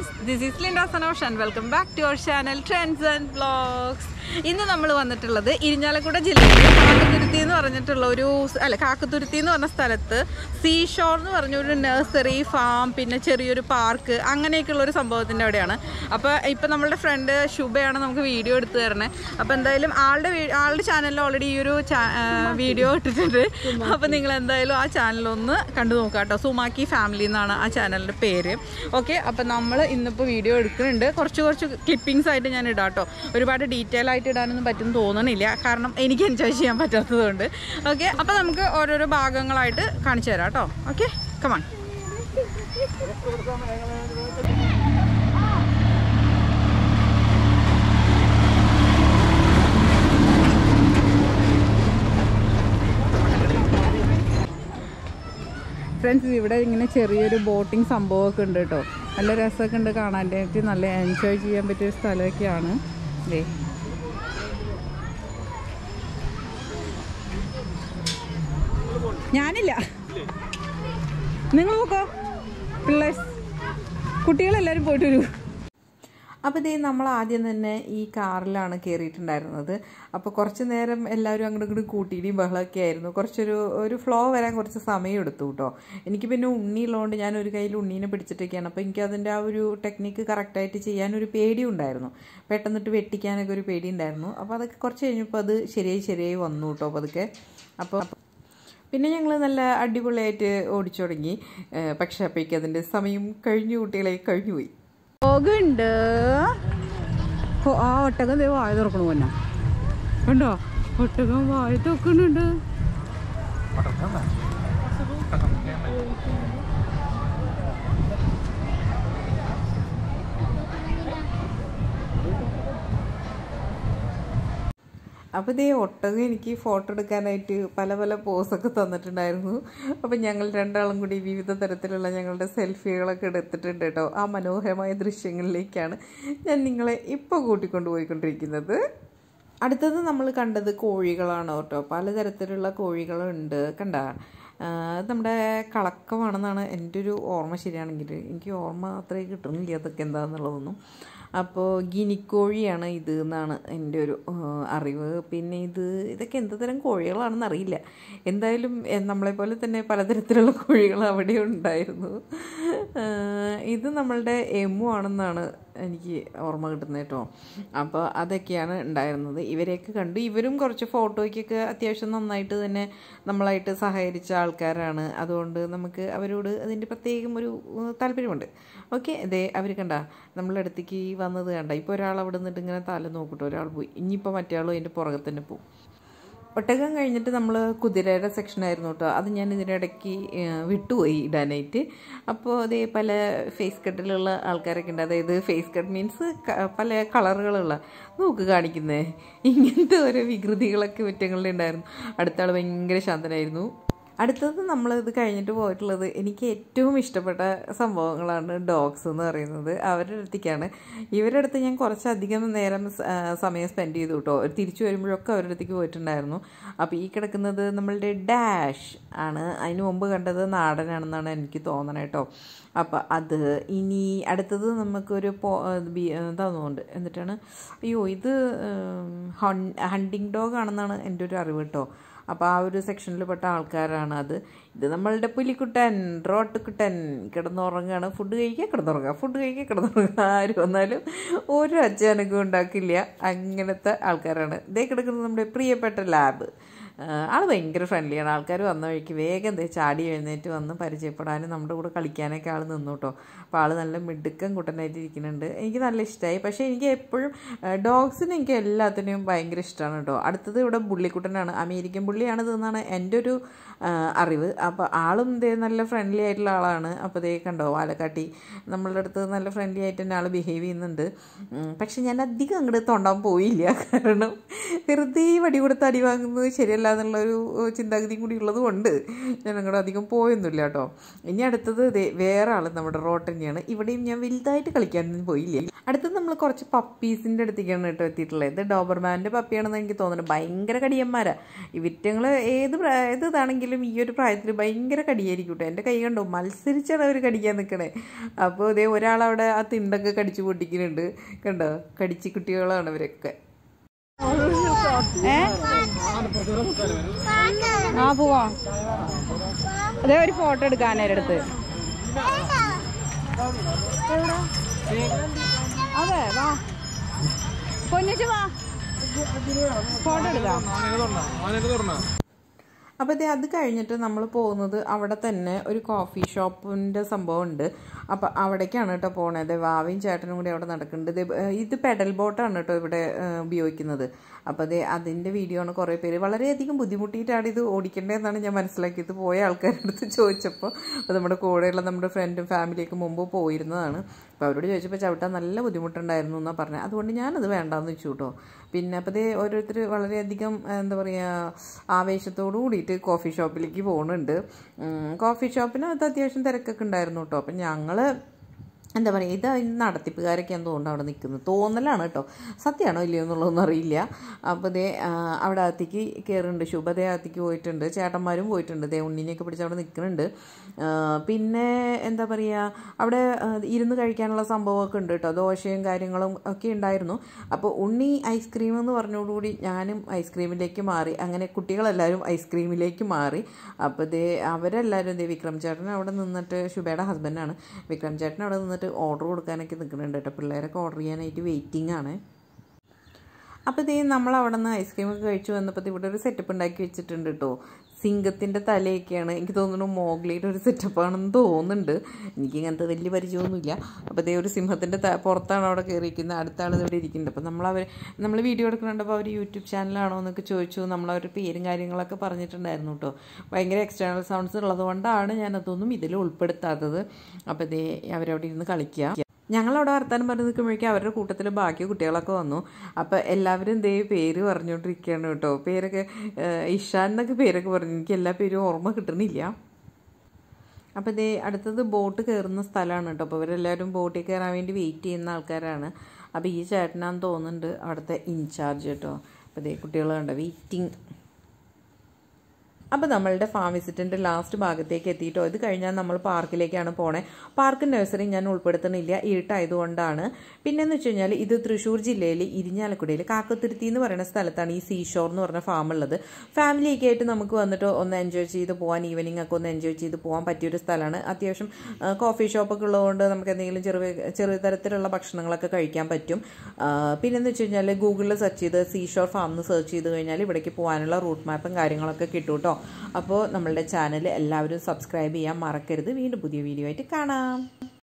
friends this is Linda Sanosh and welcome back to our channel trends and vlogs ഇന്ന് നമ്മൾ വന്നിട്ടുള്ളത് ഇരിഞ്ഞാലക്കുട ജില്ലയിൽ കാക്കത്തുരുത്തി എന്ന് പറഞ്ഞിട്ടുള്ള ഒരു സ്- അല്ല കാക്കത്തുരുത്തി എന്ന് പറഞ്ഞ സ്ഥലത്ത് സീ ഷോർ എന്ന് പറഞ്ഞ ഒരു നഴ്സറി ഫാം പിന്നെ ചെറിയൊരു പാർക്ക് അങ്ങനെയൊക്കെയുള്ള ഒരു സംഭവത്തിൻ്റെ അവിടെയാണ് അപ്പോൾ ഇപ്പോൾ നമ്മളുടെ ഫ്രണ്ട് ശുഭയാണ് നമുക്ക് വീഡിയോ എടുത്തു തരണേ അപ്പോൾ എന്തായാലും ആളുടെ വീ- ആളുടെ ചാനലിൽ ഓൾറെഡി ഈ ഒരു വീഡിയോ ഇട്ടിട്ടുണ്ട് അപ്പോൾ നിങ്ങൾ എന്തായാലും ആ ചാനലൊന്ന് കണ്ടു നോക്കുക കേട്ടോ സുമാക്കി ഫാമിലി എന്നാണ് ആ ചാനലിൻ്റെ പേര് ഓക്കെ അപ്പോൾ നമ്മൾ ഇന്നിപ്പോൾ വീഡിയോ എടുക്കുന്നുണ്ട് കുറച്ച് കുറച്ച് ക്ലിപ്പിങ്സ് ആയിട്ട് ഞാൻ ഇടാം കേട്ടോ ഒരുപാട് ഡീറ്റെയിൽ ആയിട്ട് ഇടാനൊന്നും പറ്റും തോന്നണില്ല കാരണം എനിക്ക് എൻജോയ് ചെയ്യാൻ പറ്റാത്തതുകൊണ്ട് ഓക്കെ അപ്പോൾ നമുക്ക് ഓരോരോ ഭാഗങ്ങളായിട്ട് കാണിച്ചു തരാം കേട്ടോ ഓക്കെ കമാൺ ഫ്രണ്ട്സ് ഇവിടെ ഇങ്ങനെ ചെറിയൊരു ബോട്ടിംഗ് സംഭവമൊക്കെ ഉണ്ട് കേട്ടോ നല്ല രസമൊക്കെ ഉണ്ട് കാണാനായിട്ട് നല്ല എൻജോയ് ചെയ്യാൻ പറ്റിയ ഒരു സ്ഥലമൊക്കെയാണ് ദേ ഞാനില്ല നിങ്ങൾ നോക്കോ പിള്ളേഴ്സ് കുട്ടികളെല്ലാവരും പോയിട്ട് വരൂ അപ്പോൾ ഇതേ നമ്മൾ ആദ്യം തന്നെ ഈ കാറിലാണ് കയറിയിട്ടുണ്ടായിരുന്നത് അപ്പോൾ കുറച്ച് നേരം എല്ലാവരും അങ്ങോട്ടും ഇങ്ങോട്ടും കൂട്ടിയിടിയും ബഹളമൊക്കെ ആയിരുന്നു കുറച്ചൊരു ഒരു ഫ്ലോ വരാൻ കുറച്ച് സമയം എടുത്തു കേട്ടോ എനിക്ക് പിന്നെ ഉണ്ണി ഉള്ളതുകൊണ്ട് ഞാൻ ഒരു കയ്യിൽ ഉണ്ണീനെ പിടിച്ചിട്ടൊക്കെയാണ് അപ്പോൾ എനിക്ക് അതിൻ്റെ ആ ഒരു ടെക്നിക്ക് കറക്റ്റായിട്ട് ചെയ്യാനൊരു പേടി ഉണ്ടായിരുന്നു പെട്ടെന്നിട്ട് വെട്ടിക്കാനൊക്കെ ഒരു പേടി ഉണ്ടായിരുന്നു അപ്പോൾ അതൊക്കെ കുറച്ച് കഴിഞ്ഞപ്പോൾ അത് ശരിയായി ശരിയായി വന്നു കേട്ടോ പതുക്കെ അപ്പോൾ പിന്നെ ഞങ്ങൾ നല്ല അടിപൊളിയായിട്ട് ഓടിച്ചു തുടങ്ങി ഏഹ് പക്ഷേ അപ്പോഴേക്കും അതിൻ്റെ സമയം കഴിഞ്ഞു കുട്ടികളെ കഴിഞ്ഞുപോയി പോകുണ്ട് ആ ഒട്ടകം ദേ വായ തുറക്കണു പൊന്ന കണ്ടോ ഒട്ടകം വായ തുറക്കുന്നുണ്ട് അപ്പോൾ ഇതേ ഒട്ടകം എനിക്ക് ഫോട്ടോ എടുക്കാനായിട്ട് പല പല പോസൊക്കെ തന്നിട്ടുണ്ടായിരുന്നു അപ്പോൾ ഞങ്ങൾ രണ്ടാളും കൂടി വിവിധ തരത്തിലുള്ള ഞങ്ങളുടെ സെൽഫികളൊക്കെ എടുത്തിട്ടുണ്ട് കേട്ടോ ആ മനോഹരമായ ദൃശ്യങ്ങളിലേക്കാണ് ഞാൻ നിങ്ങളെ ഇപ്പോൾ കൂട്ടിക്കൊണ്ടു പോയിക്കൊണ്ടിരിക്കുന്നത് അടുത്തത് നമ്മൾ കണ്ടത് കോഴികളാണ് കേട്ടോ പലതരത്തിലുള്ള കോഴികളുണ്ട് കണ്ട അത് നമ്മുടെ കളക്കമാണെന്നാണ് എൻ്റെ ഒരു ഓർമ്മ ശരിയാണെങ്കിൽ എനിക്ക് ഓർമ്മ അത്രയും കിട്ടുന്നില്ല അതൊക്കെ എന്താണെന്നുള്ളതൊന്നും അപ്പോൾ ഗിനിക്കോഴിയാണ് ഇത് എന്നാണ് എൻ്റെ ഒരു ആ, അറിവ് പിന്നെ ഇത് ഇതൊക്കെ എന്ത് തരം കോഴികളാണെന്ന് അറിയില്ല എന്തായാലും എ, നമ്മളെപ്പോലെ തന്നെ പലതരത്തിലുള്ള കോഴികൾ അവിടെ ഉണ്ടായിരുന്നു ആ, ഇത് നമ്മളുടെ എമു ആണെന്നാണ് എനിക്ക് ഓർമ്മ കിട്ടുന്നത് കേട്ടോ അപ്പോൾ അതൊക്കെയാണ് ഉണ്ടായിരുന്നത് ഇവരെയൊക്കെ കണ്ടു ഇവരും കുറച്ച് ഫോട്ടോയ്ക്കൊക്കെ അത്യാവശ്യം നന്നായിട്ട് തന്നെ നമ്മളായിട്ട് സഹകരിച്ച ആൾക്കാരാണ് അതുകൊണ്ട് നമുക്ക് അവരോട് അതിൻ്റെ പ്രത്യേകം ഒരു ഉം, താല്പര്യമുണ്ട് ഓക്കെ ഇതേ അവർ കണ്ട നമ്മളെ അടുത്തേക്ക് വന്നത് കണ്ട ഇപ്പോൾ ഒരാൾ അവിടെ നിന്നിട്ട് ഇങ്ങനെ തല നോക്കട്ടെ ഒരാൾ പോയി ഇനിയിപ്പോൾ മറ്റേ ആളും അതിൻ്റെ പുറകെ തന്നെ പോകും ഒട്ടകം കഴിഞ്ഞിട്ട് നമ്മൾ കുതിരയുടെ സെക്ഷനായിരുന്നു കേട്ടോ അത് ഞാൻ ഇതിനിടയ്ക്ക് ഏഹ്, വിട്ടുപോയി ഇടാനായിട്ട് അപ്പോൾ അതേ പല ഫേസ് കട്ടിലുള്ള ആൾക്കാരൊക്കെ ഉണ്ട് അതായത് ഫേസ് കട്ട് മീൻസ് പല കളറുകളുള്ള നോക്ക് കാണിക്കുന്നേ ഇങ്ങനത്തെ ഓരോ വികൃതികളൊക്കെ കുറ്റങ്ങളുടെ ഉണ്ടായിരുന്നു അടുത്ത ആൾ ഭയങ്കര ശാന്തനായിരുന്നു അടുത്തത് നമ്മൾ ഇത് കഴിഞ്ഞിട്ട് പോയിട്ടുള്ളത് എനിക്ക് ഏറ്റവും ഇഷ്ടപ്പെട്ട സംഭവങ്ങളാണ് ഡോഗ്സ് എന്ന് പറയുന്നത് അവരുടെ അടുത്തേക്കാണ് ഇവരുടെ അടുത്ത് ഞാൻ കുറച്ചധികം നേരം സ- ആ, സമയം സ്പെൻഡ് ചെയ്തു കേട്ടോ തിരിച്ചു വരുമ്പോഴൊക്കെ അവരുടെ അടുത്തേക്ക് പോയിട്ടുണ്ടായിരുന്നു അപ്പോൾ ഈ കിടക്കുന്നത് നമ്മളുടെ ഡാഷ് ആണ് അതിന് മുമ്പ് കണ്ടത് നാടനാണെന്നാണ് എനിക്ക് തോന്നണത് കേട്ടോ അപ്പോൾ അത് ഇനി അടുത്തത് നമുക്കൊരു പോ എന്താണെന്നുണ്ട് എന്നിട്ടാണ് അയ്യോ ഇത് ഹണ്ടിങ് ഡോഗ് ആണെന്നാണ് എൻ്റെ ഒരു അറിവ് കേട്ടോ അപ്പോൾ ആ ഒരു സെക്ഷനിൽ പെട്ട ആൾക്കാരാണ് അത് ഇത് നമ്മളുടെ പുലിക്കുട്ടൻ റോട്ടുക്കുട്ടൻ കിടന്നുറങ്ങുകയാണ് ഫുഡ് കഴിക്കുക കിടന്നുറങ്ങുക ഫുഡ് കഴിക്കുക കിടന്നുറങ്ങുക ആര് വന്നാലും ഒരു അച്ചാനക്കും ഉണ്ടാക്കില്ല അങ്ങനത്തെ ആൾക്കാരാണ് ഇതേ കിടക്കുന്നത് നമ്മുടെ പ്രിയപ്പെട്ട ലാബ് ആൾ ഭയങ്കര ഫ്രണ്ട്ലിയാണ് ആൾക്കാർ വന്ന വഴിക്ക് വേഗം എന്തേ ചാടി എഴുന്നേറ്റ് വന്ന് പരിചയപ്പെടാനും നമ്മുടെ കൂടെ കളിക്കാനൊക്കെ ആൾ നിന്നു കേട്ടോ അപ്പോൾ ആൾ നല്ല മിടുക്കം കുട്ടനായിട്ട് ഇരിക്കുന്നുണ്ട് എനിക്ക് നല്ല ഇഷ്ടമായി പക്ഷേ എനിക്ക് എപ്പോഴും ഡോഗ്സിന് എനിക്ക് എല്ലാത്തിനെയും ഭയങ്കര ഇഷ്ടമാണ് കേട്ടോ അടുത്തത് ഇവിടെ ബുള്ളിക്കുട്ടനാണ് അമേരിക്കൻ ബുള്ളിയാണ് ഇതെന്നാണ് എൻ്റെ ഒരു ആ, അറിവ് അപ്പോൾ ആളും ഇതേ നല്ല ഫ്രണ്ട്ലി ആയിട്ടുള്ള ആളാണ് അപ്പോൾ ഇതേ കണ്ടോ വാലക്കാട്ടി നമ്മളുടെ അടുത്ത് നല്ല ഫ്രണ്ട്ലി ആയിട്ട് തന്നെ ആൾ ബിഹേവ് ചെയ്യുന്നുണ്ട് ഉം, പക്ഷെ ഞാൻ അധികം അങ്ങോട്ട് തൊണ്ടാൻ പോയില്ല കാരണം വെറുതെ വടി കൊടുത്ത് അടി വാങ്ങുന്നത് ശരിയല്ല എന്നുള്ളൊരു ഏഹ്, ചിന്താഗതിയും കൂടി ഉള്ളത് കൊണ്ട് ഞാൻ അങ്ങോട്ട് അധികം പോയൊന്നുമില്ല കേട്ടോ ഇനി അടുത്തത് ദേ വേറെ ആൾ നമ്മുടെ റോട്ട് തന്നെയാണ് ഇവിടെയും ഞാൻ വലുതായിട്ട് കളിക്കാനൊന്നും പോയില്ല അടുത്തത് നമ്മൾ കുറച്ച് പപ്പീസിൻ്റെ അടുത്തേക്കാണ് കേട്ടോ എത്തിയിട്ടുള്ളത് ഇത് ഡോബർമാൻ്റെ പപ്പിയാണെന്ന് എനിക്ക് തോന്നുന്നു ഭയങ്കര കടിയന്മാരാ ഇവിറ്റങ്ങൾ ഏത് പ്രായ- ഏത് ഇതാണെങ്കിലും ഈ ഒരു പ്രായത്തിൽ ഭയങ്കര കടിയായിരിക്കും കേട്ടോ എൻ്റെ കൈ കണ്ടോ മത്സരിച്ചാണ് അവർ കടിക്കാൻ നിൽക്കണേ അപ്പോൾ ഇതേ ഒരാളവിടെ ആ തിണ്ടൊക്കെ കടിച്ചു പൊട്ടിക്കുന്നുണ്ട് കണ്ടോ കടിച്ചു കുട്ടികളാണ് ഇവരൊക്കെ ഏ ആ പോവാ അതെ ഒരു ഫോട്ടോ എടുക്കാൻ അടുത്ത് അതെ വാ പൊന്നിച്ചു വാ ഫോട്ടോ എടുക്കാം അപ്പോൾ ഇത് അത് കഴിഞ്ഞിട്ട് നമ്മൾ പോകുന്നത് അവിടെ തന്നെ ഒരു കോഫി ഷോപ്പിൻ്റെ സംഭവം ഉണ്ട് അപ്പോൾ അവിടേക്കാണ് കേട്ടോ പോണത് വാവയും ചേട്ടനും കൂടി അവിടെ നടക്കുന്നുണ്ട് ഇത് ഏഹ് ഇത് പെഡൽ ബോട്ടാണ് കേട്ടോ ഇവിടെ ഏഹ് ഉപയോഗിക്കുന്നത് അപ്പോൾ അത് അതിൻ്റെ വീഡിയോ ആണ് കുറേ പേര് വളരെയധികം ബുദ്ധിമുട്ടിയിട്ടാണ് ഇത് ഓടിക്കേണ്ടതെന്നാണ് ഞാൻ മനസ്സിലാക്കിയത് പോയ ആൾക്കാരുടെ അടുത്ത് ചോദിച്ചപ്പോൾ അത് നമ്മുടെ കൂടെയുള്ള നമ്മുടെ ഫ്രണ്ടും ഫാമിലിയൊക്കെ മുമ്പ് പോയിരുന്നതാണ് അപ്പോൾ അവരോട് ചോദിച്ചപ്പോൾ ചവിട്ടാൻ നല്ല ബുദ്ധിമുട്ടുണ്ടായിരുന്നു എന്നാണ് പറഞ്ഞത് അതുകൊണ്ട് ഞാനത് വേണ്ടാന്ന് വെച്ചു കേട്ടോ പിന്നെ അപ്പോൾ ഇത് ഓരോരുത്തർ വളരെയധികം ആ, എന്താ പറയുക ആവേശത്തോടു കൂടിയിട്ട് കോഫി ഷോപ്പിലേക്ക് പോകുന്നുണ്ട് ഉം, കോഫി ഷോപ്പിനകത്ത് അത്യാവശ്യം തിരക്കൊക്കെ ഉണ്ടായിരുന്നു കേട്ടോ അപ്പം ഞങ്ങൾ എന്താ പറയുക ഇത് അതിന് നടത്തിപ്പുകാരൊക്കെയാന്ന് തോന്നുന്നു അവിടെ നിൽക്കുന്നത് തോന്നലാണ് കേട്ടോ സത്യമാണോ ഇല്ലയോ എന്നുള്ളതൊന്നും അറിയില്ല അപ്പോൾ ദേ ആ, അവിടെ അകത്തേക്ക് കയറുന്നുണ്ട് ശുഭതേ അകത്തേക്ക് പോയിട്ടുണ്ട് ചേട്ടന്മാരും പോയിട്ടുണ്ട് ദേ ഉണ്ണിനെയൊക്കെ പിടിച്ച് അവിടെ നിൽക്കുന്നുണ്ട് ആ, പിന്നെ എന്താ പറയുക അവിടെ ആ, ഇരുന്ന് കഴിക്കാനുള്ള സംഭവമൊക്കെ ഉണ്ട് കേട്ടോ ദോശയും കാര്യങ്ങളും ഒക്കെ ഉണ്ടായിരുന്നു അപ്പോൾ ഉണ്ണി ഐസ്ക്രീം എന്ന് പറഞ്ഞോടുകൂടി ഞാനും ഐസ്ക്രീമിലേക്ക് മാറി അങ്ങനെ കുട്ടികളെല്ലാവരും ഐസ്ക്രീമിലേക്ക് മാറി അപ്പോൾ ദേ അവരെല്ലാവരും ദേ വിക്രം ചേട്ടൻ അവിടെ നിന്നിട്ട് ശുഭയുടെ ഹസ്ബൻഡാണ് വിക്രം ചേട്ടൻ അവിടെ നിന്നിട്ട് ഓർഡർ കൊടുക്കാനൊക്കെ നിൽക്കുന്നുണ്ട് കേട്ടോ പിള്ളേരൊക്കെ ഓർഡർ ചെയ്യാനായിട്ട് വെയിറ്റിംഗ് ആണ് അപ്പോൾ ഇതേ നമ്മൾ അവിടെ നിന്ന് ഐസ്ക്രീമൊക്കെ കഴിച്ചു വന്നപ്പോൾ ഇവിടെ ഒരു സെറ്റപ്പ് ഉണ്ടാക്കി വെച്ചിട്ടുണ്ട് കേട്ടോ സിംഗത്തിൻ്റെ തലയൊക്കെയാണ് എനിക്ക് തോന്നുന്നു മോഗ്ലിയുടെ ഒരു സെറ്റപ്പാണെന്ന് തോന്നുന്നുണ്ട് എനിക്ക് ഇങ്ങനത്തെ വലിയ പരിചയമൊന്നുമില്ല അപ്പോൾ ഇതേ ഒരു സിംഹത്തിൻ്റെ ത പുറത്താണ് അവിടെ കയറിയിരിക്കുന്നത് അടുത്ത ആൾ ഇവിടെ ഇരിക്കുന്നുണ്ട് അപ്പോൾ നമ്മൾ അവർ നമ്മൾ വീഡിയോ എടുക്കുന്നുണ്ടപ്പോൾ അവർ യൂട്യൂബ് ചാനലാണോ എന്നൊക്കെ ചോദിച്ചു നമ്മൾ അവരുടെ പേരും കാര്യങ്ങളൊക്കെ പറഞ്ഞിട്ടുണ്ടായിരുന്നു കേട്ടോ ഭയങ്കര എക്സ്റ്റേണൽ സൗണ്ട്സ് ഉള്ളതുകൊണ്ടാണ് ഞാനതൊന്നും ഇതിൽ ഉൾപ്പെടുത്താത്തത് അപ്പോൾ ഇതേ അവരവിടെ ഇരുന്ന് കളിക്കുക ഞങ്ങളവിടെ വർത്താനം പറഞ്ഞ് നിൽക്കുമ്പോഴേക്കും അവരുടെ കൂട്ടത്തിൽ ബാക്കി കുട്ടികളൊക്കെ വന്നു അപ്പോൾ എല്ലാവരും ദേ പേര് പറഞ്ഞുകൊണ്ടിരിക്കുകയാണ് കേട്ടോ പേരൊക്കെ ഏഹ്, ഇഷാൻ എന്നൊക്കെ പേരൊക്കെ പറഞ്ഞു എനിക്ക് എല്ലാ പേരും ഓർമ്മ കിട്ടണില്ല അപ്പോൾ ഇതേ അടുത്തത് ബോട്ട് കയറുന്ന സ്ഥലമാണ് കേട്ടോ അപ്പോൾ ഇവരെല്ലാവരും ബോട്ടിൽ കയറാൻ വേണ്ടി വെയിറ്റ് ചെയ്യുന്ന ആൾക്കാരാണ് അപ്പോൾ ഈ ചേട്ടനാന്ന് തോന്നുന്നുണ്ട് അവിടുത്തെ ഇൻചാർജ് കേട്ടോ അപ്പോൾ ഇതേ കുട്ടികൾ കണ്ടോ വെയിറ്റിംഗ് അപ്പോൾ നമ്മളുടെ ഫാം വിസിറ്റിൻ്റെ ലാസ്റ്റ് ഭാഗത്തേക്ക് എത്തിയിട്ടോ ഇത് കഴിഞ്ഞാൽ നമ്മൾ പാർക്കിലേക്കാണ് പോണേ പാർക്ക് നഴ്സറി ഞാൻ ഉൾപ്പെടുത്തുന്നില്ല ഇരുട്ടായതുകൊണ്ടാണ് പിന്നെന്ന് വെച്ച് കഴിഞ്ഞാൽ ഇത് തൃശ്ശൂർ ജില്ലയിൽ ഇരിഞ്ഞാലക്കുടയിൽ കാക്കത്തുരുത്തി എന്ന് പറയുന്ന സ്ഥലത്താണ് ഈ സീഷോർ എന്ന് പറഞ്ഞ ഫാം ഉള്ളത് ഫാമിലിയൊക്കെ ആയിട്ട് നമുക്ക് വന്നിട്ട് ഒന്ന് എൻജോയ് ചെയ്ത് പോകാൻ ഈവനിങ് ഒക്കെ ഒന്ന് എൻജോയ് ചെയ്ത് പോകാൻ പറ്റിയൊരു സ്ഥലമാണ് അത്യാവശ്യം ആ, കോഫി ഷോപ്പൊക്കെ ഉള്ളതുകൊണ്ട് നമുക്ക് എന്തെങ്കിലും ചെറിയ ചെറിയ തരത്തിലുള്ള ഭക്ഷണങ്ങളൊക്കെ കഴിക്കാൻ പറ്റും ആ, പിന്നെന്ന് വെച്ച് കഴിഞ്ഞാൽ ഗൂഗിളിൽ സെർച്ച് ചെയ്ത് സീഷോർ ഫാം എന്ന് സെർച്ച് ചെയ്ത് കഴിഞ്ഞാൽ ഇവിടേക്ക് പോകാനുള്ള റൂട്ട് മാപ്പും കാര്യങ്ങളൊക്കെ കിട്ടും കേട്ടോ അപ്പോൾ നമ്മളുടെ ചാനൽ എല്ലാവരും സബ്സ്ക്രൈബ് ചെയ്യാൻ മറക്കരുത് വീണ്ടും പുതിയ വീഡിയോ ആയിട്ട് കാണാം